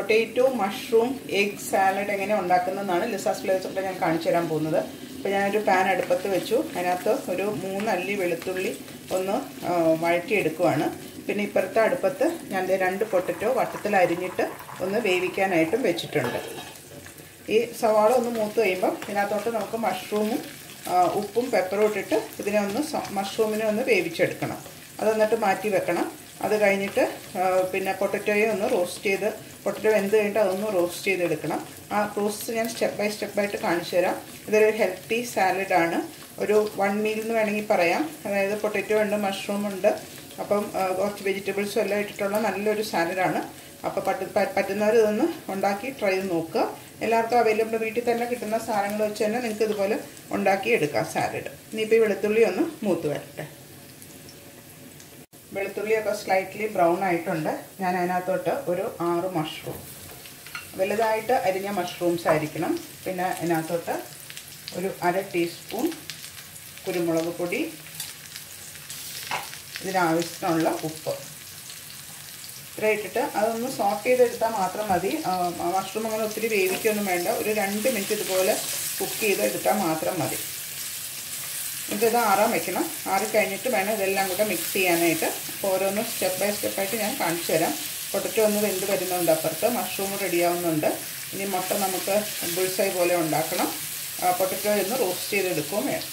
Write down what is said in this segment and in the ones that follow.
potato mushroom egg salad എങ്ങനെ ഉണ്ടാക്കുന്നതെന്നാണ് Liza's ഫ്ലേവേഴ്സിലൂടെ ഞാൻ കാണിച്ചു തരാൻ പോകുന്നത് അപ്പോൾ ഞാനൊരു പാൻ അടുപ്പത്ത് വെച്ചു അതിനകത്ത് ഒരു മൂന്നല്ലി വെളുത്തുള്ളി ഒന്ന് ആ, വഴറ്റിയെടുക്കുവാണ് പിന്നെ ഇപ്പുറത്തെ അടുപ്പത്ത് ഞാൻ ദേ രണ്ട് പൊട്ടറ്റോ വട്ടത്തിൽ അരിഞ്ഞിട്ട് ഒന്ന് വേവിക്കാനായിട്ടും വെച്ചിട്ടുണ്ട് ഈ സവാള ഒന്ന് മൂത്ത് കഴിയുമ്പം ഇതിനകത്തോട്ട് നമുക്ക് മഷ്റൂമും ആ, ഉപ്പും പെപ്പറും ഇട്ടിട്ട് ഇതിനെ ഒന്ന് സ- മഷ്റൂമിനെ ഒന്ന് വേവിച്ചെടുക്കണം അത് എന്നിട്ട് മാറ്റി വെക്കണം അത് കഴിഞ്ഞിട്ട് ആ, പിന്നെ പൊട്ടറ്റോയെ ഒന്ന് റോസ്റ്റ് ചെയ്ത് പൊട്ടറ്റോ വെന്ത് കഴിഞ്ഞിട്ട് അതൊന്ന് റോസ്റ്റ് ചെയ്തെടുക്കണം ആ റോസ്റ്റ് ഞാൻ സ്റ്റെപ്പ് ബൈ സ്റ്റെപ്പായിട്ട് കാണിച്ചു തരാം ഇതൊരു ഹെൽത്തി സാലഡാണ് ഒരു വൺ മീൽ എന്ന് വേണമെങ്കിൽ പറയാം അതായത് പൊട്ടറ്റോ ഉണ്ട് മഷ്റൂം ഉണ്ട് അപ്പം ആ, കുറച്ച് വെജിറ്റബിൾസും എല്ലാം ഇട്ടിട്ടുള്ള നല്ലൊരു സാലഡാണ് അപ്പോൾ പറ്റ പറ്റുന്നവർ ഇതൊന്ന് ഉണ്ടാക്കി ട്രൈ ചെയ്ത് നോക്കുക എല്ലാവർക്കും അവൈലബിൾ വീട്ടിൽ തന്നെ കിട്ടുന്ന സാധനങ്ങൾ വെച്ച് തന്നെ നിങ്ങൾക്ക് ഇതുപോലെ ഉണ്ടാക്കി എടുക്കാം സാലഡ് ഇനിയിപ്പോൾ ഈ വെളുത്തുള്ളി ഒന്ന് മൂത്ത് വരട്ടെ വെളുത്തുള്ളിയൊക്കെ സ്ലൈറ്റ്ലി ബ്രൗൺ ആയിട്ടുണ്ട് ഞാൻ അതിനകത്തോട്ട് ഒരു ആറ് മഷ്റൂം വലുതായിട്ട് അരിഞ്ഞ മഷ്റൂംസ് ആയിരിക്കണം പിന്നെ അതിനകത്തോട്ട് ഒരു അര ടീസ്പൂൺ കുരുമുളക് പൊടി ഇതിനാവശ്യത്തിനുള്ള ഉപ്പ് ഇത്ര ഇട്ടിട്ട് അതൊന്ന് സോട്ട് ചെയ്തെടുത്താൽ മാത്രം മതി മഷ്റൂം അങ്ങനെ ഒത്തിരി വേവിക്കൊന്നും വേണ്ട ഒരു രണ്ട് മിനിറ്റ് ഇതുപോലെ കുക്ക് ചെയ്തെടുത്താൽ മാത്രം മതി എന്നിട്ട് ഇത് ആറാൻ വെക്കണം ആറി കഴിഞ്ഞിട്ട് വേണം ഇതെല്ലാം കൂടെ മിക്സ് ചെയ്യാനായിട്ട് അപ്പോൾ ഓരോന്ന് സ്റ്റെപ്പ് ബൈ സ്റ്റെപ്പായിട്ട് ഞാൻ കാണിച്ചു തരാം പൊട്ടറ്റോ ഒന്ന് വെന്ത് വരുന്നുണ്ട് അപ്പുറത്ത് മഷ്റൂം റെഡിയാവുന്നുണ്ട് ഇനി മുട്ട നമുക്ക് ബുൾസൈ പോലെ ഉണ്ടാക്കണം പൊട്ടറ്റോ ഒന്ന് റോസ്റ്റ് ചെയ്തെടുക്കുകയും വേണം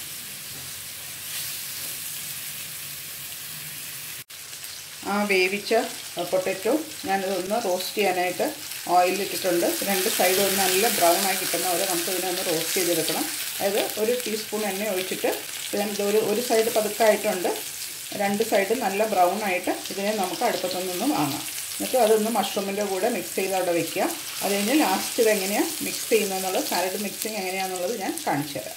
ആ വേവിച്ച പൊട്ടറ്റോ ഞാനിതൊന്ന് റോസ്റ്റ് ചെയ്യാനായിട്ട് ഓയിലിട്ടിട്ടുണ്ട് രണ്ട് സൈഡും ഒന്ന് നല്ല ബ്രൗൺ ആയി കിട്ടുന്ന പോലെ നമുക്ക് ഇതിനെ ഒന്ന് റോസ്റ്റ് ചെയ്തെടുക്കണം അതായത് ഒരു ടീസ്പൂൺ എണ്ണ ഒഴിച്ചിട്ട് ഇതൊരു ഒരു സൈഡ് പതുക്കായിട്ടുണ്ട് രണ്ട് സൈഡ് നല്ല ബ്രൗൺ ആയിട്ട് ഇതിനെ നമുക്ക് അടുപ്പത്തു നിന്നും വാങ്ങാം എന്നിട്ട് അതൊന്ന് മഷ്റൂമിൻ്റെ കൂടെ മിക്സ് ചെയ്ത് അവിടെ വെക്കുക അത് കഴിഞ്ഞ് ലാസ്റ്റ് ഇതെങ്ങനെയാണ് മിക്സ് ചെയ്യുന്നതെന്നുള്ളത് സാലഡ് മിക്സിങ് എങ്ങനെയാണെന്നുള്ളത് ഞാൻ കാണിച്ചു തരാം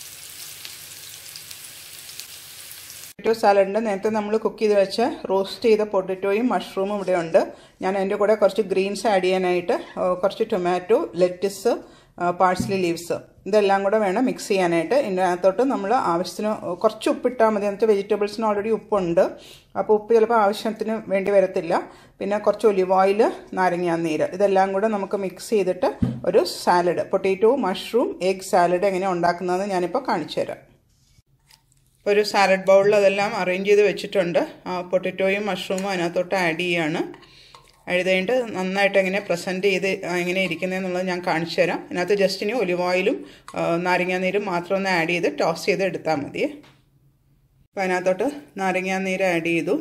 പൊട്ടറ്റോ സാലഡിൻ്റെ നേരത്തെ നമ്മൾ കുക്ക് ചെയ്ത് വെച്ച റോസ്റ്റ് ചെയ്ത പൊട്ടറ്റോയും മഷ്റൂമും ഇവിടെ ഉണ്ട് ഞാൻ അതിൻ്റെ കൂടെ കുറച്ച് ഗ്രീൻസ് ആഡ് ചെയ്യാനായിട്ട് കുറച്ച് ടൊമാറ്റോ ലെറ്റിസ് പാഴ്സ്ലി ലീവ്സ് ഇതെല്ലാം കൂടെ വേണം മിക്സ് ചെയ്യാനായിട്ട് ഇതിനകത്തോട്ട് നമ്മൾ ആവശ്യത്തിന് കുറച്ച് ഉപ്പിട്ടാൽ മതി എന്നിട്ട് വെജിറ്റബിൾസിന് ഓൾറെഡി ഉപ്പുണ്ട് അപ്പോൾ ഉപ്പ് ചിലപ്പോൾ ആവശ്യത്തിന് വേണ്ടി വരത്തില്ല പിന്നെ കുറച്ച് ഒലിവ് ഓയിൽ നാരങ്ങാനീര് ഇതെല്ലാം കൂടെ നമുക്ക് മിക്സ് ചെയ്തിട്ട് ഒരു salad potato mushroom egg salad എങ്ങനെ ഉണ്ടാക്കുന്നതെന്ന് ഞാനിപ്പോൾ കാണിച്ചു തരാം ഒരു സാലഡ് ബൗളിൽ അതെല്ലാം അറേഞ്ച് ചെയ്ത് വെച്ചിട്ടുണ്ട് പൊട്ടറ്റോയും മഷ്റൂമും അതിനകത്തോട്ട് ആഡ് ചെയ്യാണ് ആഡ് കഴിഞ്ഞിട്ട് നന്നായിട്ട് എങ്ങനെ പ്രസൻറ്റ് ചെയ്ത് എങ്ങനെ ഇരിക്കുന്നതെന്നുള്ളത് ഞാൻ കാണിച്ചു തരാം അതിനകത്ത് ജസ്റ്റ് ഇനി ഒലിവ് ഓയിലും നാരങ്ങാനീരും മാത്രം ഒന്ന് ആഡ് ചെയ്ത് ടോസ് ചെയ്ത് എടുത്താൽ മതി അപ്പോൾ അതിനകത്തോട്ട് നാരങ്ങാനീര് ആഡ് ചെയ്തു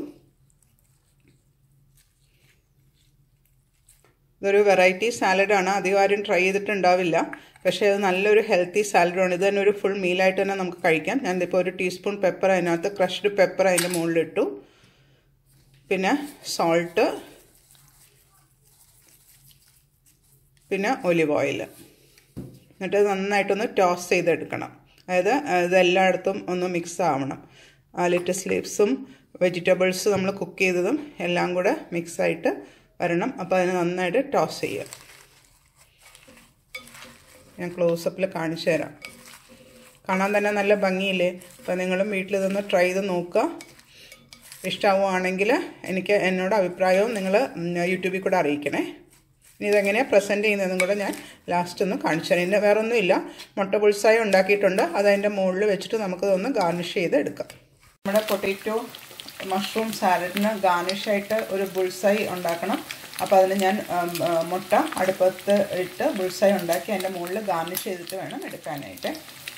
ഇതൊരു വെറൈറ്റി സാലഡാണ് അധികം ആരും ട്രൈ ചെയ്തിട്ടുണ്ടാവില്ല പക്ഷേ അത് നല്ലൊരു ഹെൽത്തി സാലഡാണ് ഇത് തന്നെ ഒരു ഫുൾ മീലായിട്ട് തന്നെ നമുക്ക് കഴിക്കാം ഞാനിപ്പോൾ ഒരു ടീസ്പൂൺ പെപ്പർ അതിനകത്ത് ക്രഷ്ഡ് പെപ്പർ അതിൻ്റെ മുകളിലിട്ടു പിന്നെ സോൾട്ട് പിന്നെ ഒലിവ് ഓയിൽ എന്നിട്ട് നന്നായിട്ടൊന്ന് ടോസ് ചെയ്തെടുക്കണം അതായത് ഇതെല്ലായിടത്തും ഒന്ന് മിക്സ് ആവണം ലിറ്റസ് ലീവ്സും വെജിറ്റബിൾസ് നമ്മൾ കുക്ക് ചെയ്തതും എല്ലാം കൂടെ മിക്സായിട്ട് വരണം അപ്പോൾ അതിന് നന്നായിട്ട് ടോസ് ചെയ്യുക ഞാൻ ക്ലോസപ്പിൽ കാണിച്ചു തരാം കാണാൻ തന്നെ നല്ല ഭംഗിയില്ലേ അപ്പോൾ നിങ്ങളും വീട്ടിൽ ഇതൊന്ന് ട്രൈ ചെയ്ത് നോക്കുക ഇഷ്ടമാവുകയാണെങ്കിൽ എനിക്ക് എന്നോട് അഭിപ്രായവും നിങ്ങൾ യൂട്യൂബിൽ കൂടെ അറിയിക്കണേ ഇനി ഇതെങ്ങനെയാണ് പ്രസൻറ്റ് ചെയ്യുന്നതെന്നും കൂടെ ഞാൻ ലാസ്റ്റ് ഒന്ന് കാണിച്ചു തരാം ഇതിൻ്റെ വേറെ ഒന്നുമില്ല മുട്ട പുൾസായി ഉണ്ടാക്കിയിട്ടുണ്ട് അത് അതിൻ്റെ മുകളിൽ വെച്ചിട്ട് നമുക്കതൊന്ന് ഗാർണിഷ് ചെയ്ത് എടുക്കാം നമ്മുടെ പൊട്ടേറ്റോ മഷ്റൂം സാലഡിന് ഗാർണിഷായിട്ട് ഒരു ബുൾസായി ഉണ്ടാക്കണം അപ്പോൾ അതിന് ഞാൻ മുട്ട അടുപ്പത്ത് ഇട്ട് ബുൾസായി ഉണ്ടാക്കി അതിൻ്റെ മുകളിൽ ഗാർണിഷ് ചെയ്തിട്ട് വേണം എടുക്കാനായിട്ട്